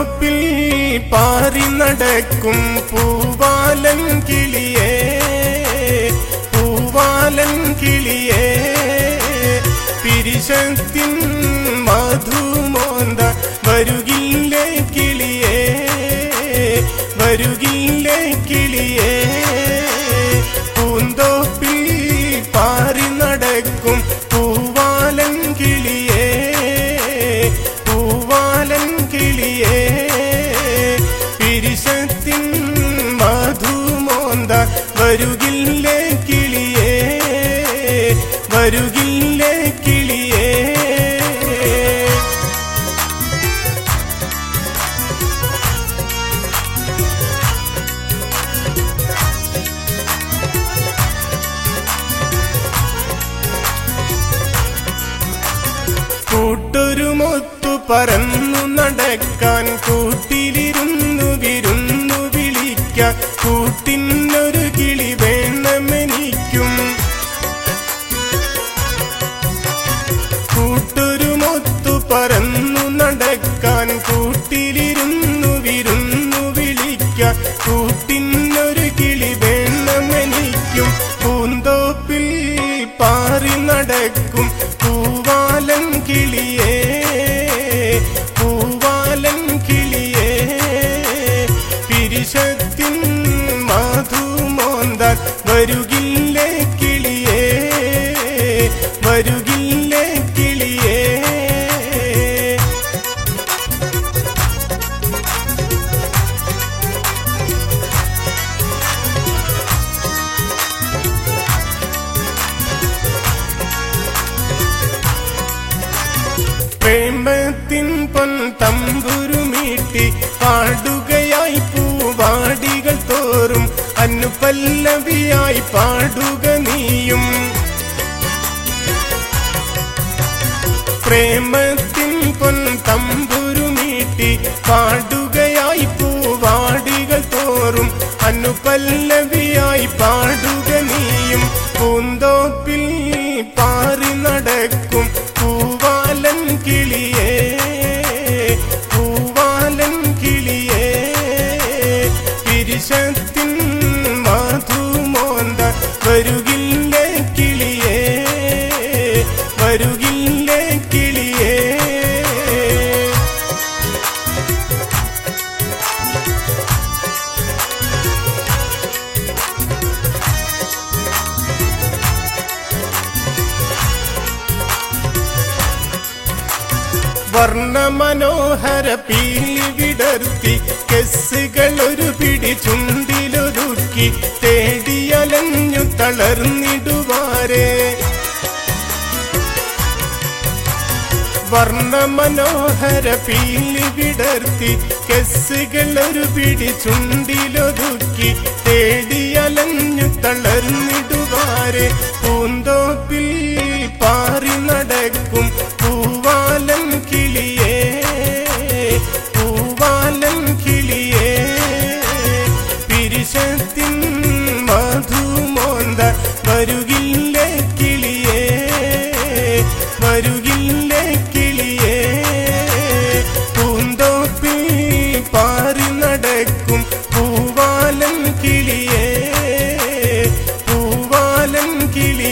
പൂന്തോപ്പിൽ പാറി നടക്കും പൂവാലൻ കിളിയേ പൂവാലൻ കിളിയേ പിരിശത്തിൻ മധുമോന്ത വരുകില്ലേ കിളിയേ വരുകില്ലേ കിളിയേ പൂന്തോപ്പിൽ പാറി നടക്കും പൂവാലൻ കിളിയേ പൂവാലൻ കിളിയേ പിരിശത്തിൻ മധുമോന്ത വരുകില്ലേ കിളിയേ വരുകില്ലേ കിളിയേ കൂട്ടൊരുമൊത്തു പറന്നു നടക്കാൻ കൂട്ടിലിരുന്നു വിരുന്നു വിളിക്കാൻ കൂട്ടിനൊരു കിളി വേണമെനിക്കും കൂട്ടൊരുമൊത്തു പറന്നു നടക്കാൻ കൂട്ടിലിരുന്നു വിരുന്നു വിളിക്കാൻ കൂട്ടിനൊരു കിളി വേണമെനിക്കും പൂന്തോപ്പിൽ പാറി നടക്കും പൂവാലൻ കിളിയേ പൂവാലൻ കിളിയേ പിരിശത്തിൻ മധുമോന്താൻ വരുകില്ലേ കിളിയേ വരുകില്ലേ കിളിയേ പ്രേമത്തിൻ പൊൻ തമ്പുരുമീട്ടി പാടുകയായി പൂവാടികൾ തോറും അനുപല്ലവിയായി പാടുക നീയും പ്രേമത്തിൻ പൊൻ തമ്പുരുമീട്ടി പാടുകയായി പൂവാടികൾ തോറും അനുപല്ലവിയായി പാടുക നീയും പൂന്തോപ്പിൽ പാറി നടക്കും പൂവാലൻ കിളിയേ പൂവാലൻ കിളിയേ പിരിശത്തിൻ മധുമോന്ത വരുകില്ലേ കിളിയേ വരുകില്ലേ കിളിയേ വർണ്ണമനോഹര പീലി വിടർത്തി കെസ്സുകൾ ഒരു പിടി ചുണ്ടിലൊരുക്കി തേടിയലഞ്ഞു തളർന്നിടുവാരേ വർണ്ണമനോഹര പീലി വിടർത്തി കെസ്സുകൾ ഒരു പിടി ചുണ്ടിലൊതുക്കി തേടിയലഞ്ഞു തളർന്നിടുവാരെ പൂന്തോപ്പിൽ പാറി നടക്കും പൂവാലൻ കിളിയേ പൂവാലൻ കിളിയേ പിരിശത്തിൻ മധുമോന്ത വരുകില്ലേ കിളിയേ വരുകില്ലേ കിളിയേ പൂന്തോപ്പിൽ പാറി നടക്കും പൂവാലൻ കിളിയേ പൂവാലൻ കിളിയേ